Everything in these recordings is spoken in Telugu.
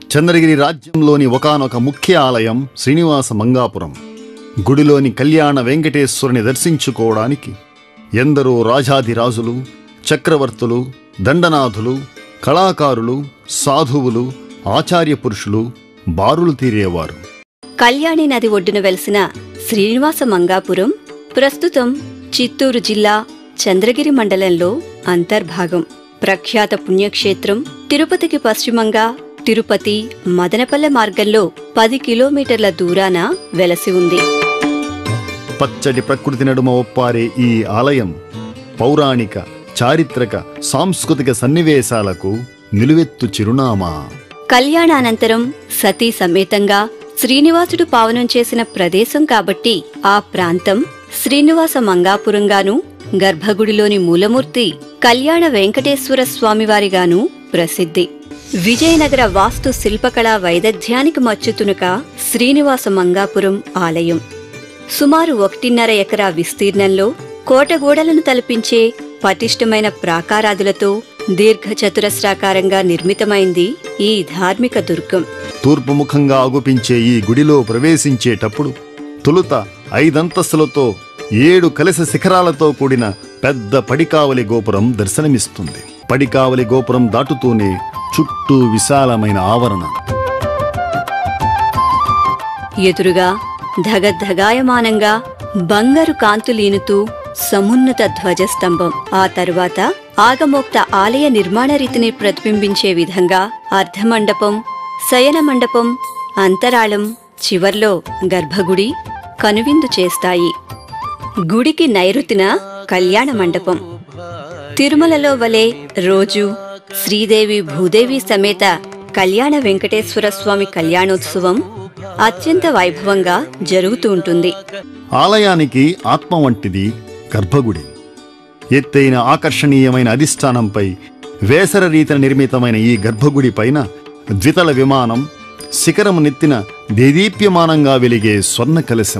చంద్రగిరి రాజ్యంలోని ఒకానొక ముఖ్య ఆలయం శ్రీనివాస మంగాపురం గుడిలోని కళ్యాణ వెంకటేశ్వరుని దర్శించుకోవడానికి ఎందరో రాజాధిరాజులు చక్రవర్తులు దండనాథులు కళాకారులు సాధువులు ఆచార్య పురుషులు బారులు తీరేవారు కళ్యాణి నది ఒడ్డున వెలిసిన శ్రీనివాస మంగాపురం ప్రస్తుతం చిత్తూరు జిల్లా చంద్రగిరి మండలంలో అంతర్భాగం ప్రఖ్యాత పుణ్యక్షేత్రం తిరుపతికి పశ్చిమంగా తిరుపతి మదనపల్లె మార్గంలో పది కిలోమీటర్ల దూరాన వెలసి ఉంది పచ్చటి ప్రకృతి నడుమ ఒప్పారే ఈ ఆలయం పౌరాణిక చారిత్రక సాంస్కృతిక సన్నివేశాలకు నిలువెత్తు చిరునామా కళ్యాణానంతరం సతీ సమేతంగా శ్రీనివాసుడు పావనం చేసిన ప్రదేశం కాబట్టి ఆ ప్రాంతం శ్రీనివాస మంగాపురంగాను గర్భగుడిలోని మూలమూర్తి కళ్యాణ వెంకటేశ్వర స్వామివారిగాను ప్రసిద్ధి విజయనగర వాస్తు శిల్పకళా వైదగ్ధ్యానికి మచ్చుతునుక శ్రీనివాస మంగాపురం ఆలయం సుమారు ఒకటిన్నర ఎకరా విస్తీర్ణంలో కోటగోడలను తలపించే పటిష్టమైన ప్రాకారాదులతో దీర్ఘచతురస్రాకారంగా నిర్మితమైంది ఈ ధార్మిక దుర్గం తూర్పు ముఖంగా ఆగుపించే ఈ గుడిలో ప్రవేశించేటప్పుడు తొలుత ఐదంతస్తులతో ఏడు కలశ శిఖరాలతో కూడిన పెద్ద పడికావలి గోపురం దర్శనమిస్తుంది పడికావలి గోపురం దాటుతూనే చుట్టూ విశాలమైన ఆవరణ ఎదురుగా ధగద్ధగాయమానంగా బంగారు కాంతులీనుతూ సమున్నత ధ్వజస్తంభం ఆ తరువాత ఆగమోక్త ఆలయ నిర్మాణ రీతిని ప్రతిబింబించే విధంగా అర్ధమండపం శయన మండపం అంతరాళం చివర్లో గర్భగుడి కనువిందు చేస్తాయి గుడికి నైరుతిన కళ్యాణ మండపం తిరుమలలో వలె రోజు శ్రీదేవి భూదేవి సమేత కళ్యాణ వెంకటేశ్వర స్వామి కళ్యాణోత్సవం అత్యంత వైభవంగా జరుగుతూ ఉంటుంది ఆలయానికి ఆత్మ వంటిది గర్భగుడి ఎత్తైన ఆకర్షణీయమైన అధిష్టానంపై వేసర రీతిన నిర్మితమైన ఈ గర్భగుడి పైన ద్వితల విమానం శిఖరము నెత్తిన దేదీప్యమానంగా వెలిగే స్వర్ణ కలశం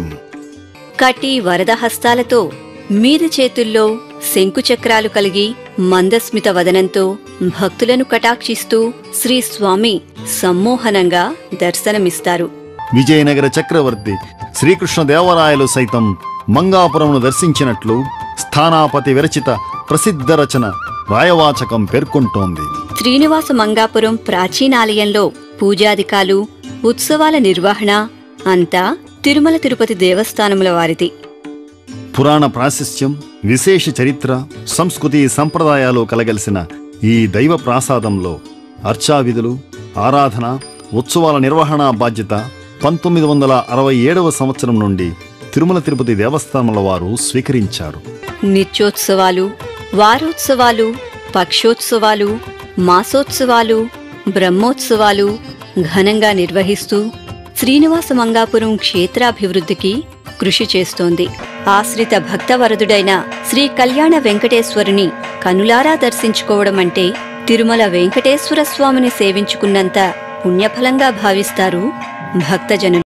కటి వరద హస్తాలతో మీది చేతుల్లో శంకుచక్రాలు కలిగి మందస్మిత వదనంతో భక్తులను కటాక్షిస్తూ శ్రీ స్వామి సమ్మోహనంగా దర్శనమిస్తారు విజయనగర చక్రవర్తి శ్రీకృష్ణదేవరాయలు సైతం మంగాపురమును దర్శించినట్లు స్థానాపతి విరచిత ప్రసిద్ధ రచన రాయవాచకం పేర్కొంటోంది శ్రీనివాస మంగాపురం ప్రాచీనాలయంలో పూజాధికాలు ఉత్సవాల నిర్వహణ అంతా తిరుమల తిరుపతి దేవస్థానముల వారిది పురాణ ప్రాశస్త్యం విశేష చరిత్ర సంస్కృతి సంప్రదాయాలు కలగలిసిన ఈ దైవ ప్రాసాదంలో అర్చావిధులు ఆరాధన ఉత్సవాల నిర్వహణ బాధ్యత పంతొమ్మిది వందల అరవై ఏడవ సంవత్సరం నుండి తిరుమల తిరుపతి దేవస్థానముల వారు స్వీకరించారు నిత్యోత్సవాలు వారోత్సవాలు పక్షోత్సవాలు మాసోత్సవాలు బ్రహ్మోత్సవాలు ఘనంగా నిర్వహిస్తూ శ్రీనివాస మంగాపురం క్షేత్రాభివృద్ధికి కృషి చేస్తోంది ఆశ్రిత భక్తవరదుడైన శ్రీ కళ్యాణ వెంకటేశ్వరుని కనులారా దర్శించుకోవడం అంటే తిరుమల వెంకటేశ్వర స్వామిని సేవించుకున్నంత పుణ్యఫలంగా భావిస్తారు భక్తజనులు